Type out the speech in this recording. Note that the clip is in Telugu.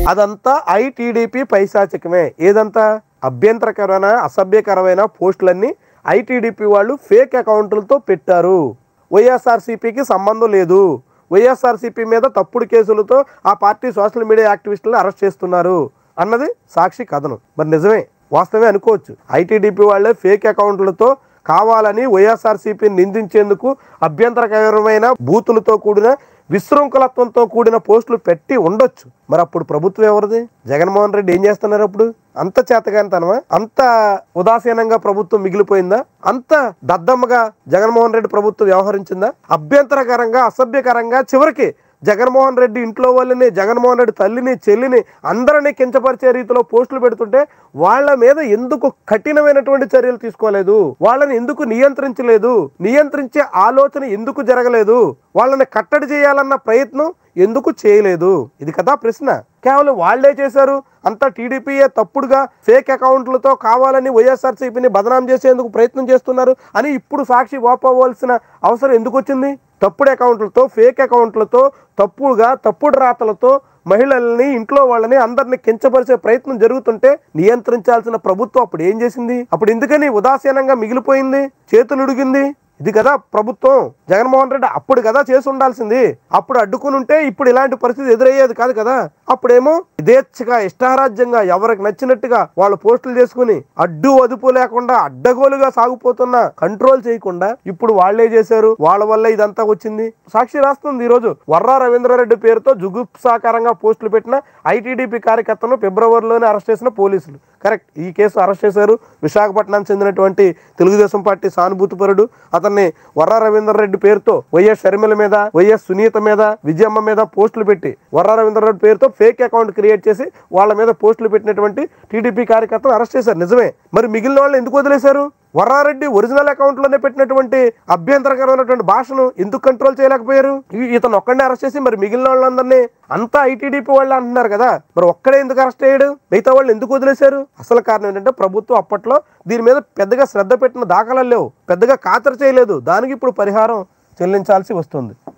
అదంతా ఐటీడీపీ పైశాచికమే ఏదంతా అభ్యంతరకరమైన అసభ్యకరమైన పోస్టులన్నీ ఐటీడీపీ వాళ్ళు ఫేక్ అకౌంట్లతో పెట్టారు వైఎస్ఆర్సీపీకి సంబంధం లేదు వైఎస్ఆర్సీపీ మీద తప్పుడు కేసులతో ఆ పార్టీ సోషల్ మీడియా యాక్టివిస్టులను అరెస్ట్ చేస్తున్నారు అన్నది సాక్షి కథనం మరి నిజమే వాస్తవమే అనుకోవచ్చు ఐటీడీపీ వాళ్ళే ఫేక్ అకౌంట్లతో కావాలని వైఎస్ఆర్సీపీని నిందించేందుకు అభ్యంతరకరమైన బూతులతో కూడిన విశృంఖలత్వంతో కూడిన పోస్టులు పెట్టి ఉండొచ్చు మరి అప్పుడు ప్రభుత్వం ఎవరిది జగన్మోహన్ రెడ్డి ఏం చేస్తున్నారు అప్పుడు అంత చేతగానితనమా అంత ఉదాసీనంగా ప్రభుత్వం మిగిలిపోయిందా అంత దద్దమ్మగా జగన్మోహన్ రెడ్డి ప్రభుత్వం వ్యవహరించిందా అభ్యంతరకరంగా అసభ్యకరంగా చివరికి జగన్మోహన్ రెడ్డి ఇంట్లో వాళ్ళని జగన్మోహన్ రెడ్డి తల్లిని చెల్లిని అందరినీ కించపరిచే రీతిలో పోస్టులు పెడుతుంటే వాళ్ళ మీద ఎందుకు కఠినమైనటువంటి చర్యలు తీసుకోలేదు వాళ్ళని ఎందుకు నియంత్రించలేదు నియంత్రించే ఆలోచన ఎందుకు జరగలేదు వాళ్ళని కట్టడి చేయాలన్న ప్రయత్నం ఎందుకు చేయలేదు ఇది కదా ప్రశ్న కేవలం వాళ్ళే చేశారు అంతా టీడీపీయే తప్పుడుగా ఫేక్ అకౌంట్లతో కావాలని వైఎస్ఆర్సీపీని బదనాం చేసేందుకు ప్రయత్నం చేస్తున్నారు అని ఇప్పుడు సాక్షి వాపోవలసిన అవసరం ఎందుకు వచ్చింది తప్పుడు అకౌంట్లతో ఫేక్ అకౌంట్లతో తప్పుడుగా తప్పుడు రాతలతో మహిళల్ని ఇంట్లో వాళ్ళని అందరిని కించపరిచే ప్రయత్నం జరుగుతుంటే నియంత్రించాల్సిన ప్రభుత్వం అప్పుడు ఏం చేసింది అప్పుడు ఎందుకని ఉదాసీనంగా మిగిలిపోయింది చేతులు ఉడిగింది ఇది కదా ప్రభుత్వం జగన్మోహన్ రెడ్డి అప్పుడు కదా చేసి ఉండాల్సింది అప్పుడు అడ్డుకుని ఉంటే ఇప్పుడు ఇలాంటి పరిస్థితి ఎదురయ్యేది కాదు కదా అప్పుడేమో యథేచ్ఛగా ఇష్టారాజ్యంగా ఎవరికి నచ్చినట్టుగా వాళ్ళు పోస్టులు చేసుకుని అడ్డు అదుపు లేకుండా అడ్డగోలుగా సాగిపోతున్న కంట్రోల్ చేయకుండా ఇప్పుడు వాళ్ళే చేశారు వాళ్ళ వల్ల ఇదంతా వచ్చింది సాక్షి రాస్తుంది ఈ రోజు వర్రా రవీంద్రారెడ్డి పేరుతో జుగుప్సాకరంగా పోస్టులు పెట్టిన ఐటీడీపీ కార్యకర్తను ఫిబ్రవరిలోనే అరెస్ట్ చేసిన పోలీసులు కరెక్ట్ ఈ కేసు అరెస్ట్ చేశారు విశాఖపట్నం చెందినటువంటి తెలుగుదేశం పార్టీ సానుభూతిపరుడు అతన్ని వర్రా రవీందర్ రెడ్డి పేరుతో వైఎస్ షర్మిల మీద వైఎస్ సునీత మీద విజయమ్మ మీద పోస్టులు పెట్టి వర్రా రవీందర్ రెడ్డి పేరుతో ఫేక్ అకౌంట్ క్రియేట్ చేసి వాళ్ళ మీద పోస్టులు పెట్టినటువంటి టీడీపీ కార్యకర్తను అరెస్ట్ చేశారు నిజమే మరి మిగిలిన వాళ్ళు ఎందుకు వదిలేశారు వర్రారెడ్డి ఒరిజినల్ అకౌంట్ లోనే పెట్టినటువంటి అభ్యంతరకరమైనటువంటి భాషను ఎందుకు కంట్రోల్ చేయలేకపోయారు ఈ- ఇతను ఒక్కడే అరెస్ట్ చేసి మరి మిగిలిన వాళ్ళందరినీ అంతా ఐటీడీపీ వాళ్ళు అంటున్నారు కదా మరి ఒక్కడే ఎందుకు అరెస్ట్ అయ్యాడు మిగతా వాళ్ళు ఎందుకు వదిలేశారు అసలు కారణం ఏంటంటే ప్రభుత్వం అప్పట్లో దీని మీద పెద్దగా శ్రద్ధ పెట్టిన దాఖలాలు లేవు పెద్దగా ఖాతరు చేయలేదు దానికి ఇప్పుడు పరిహారం చెల్లించాల్సి వస్తుంది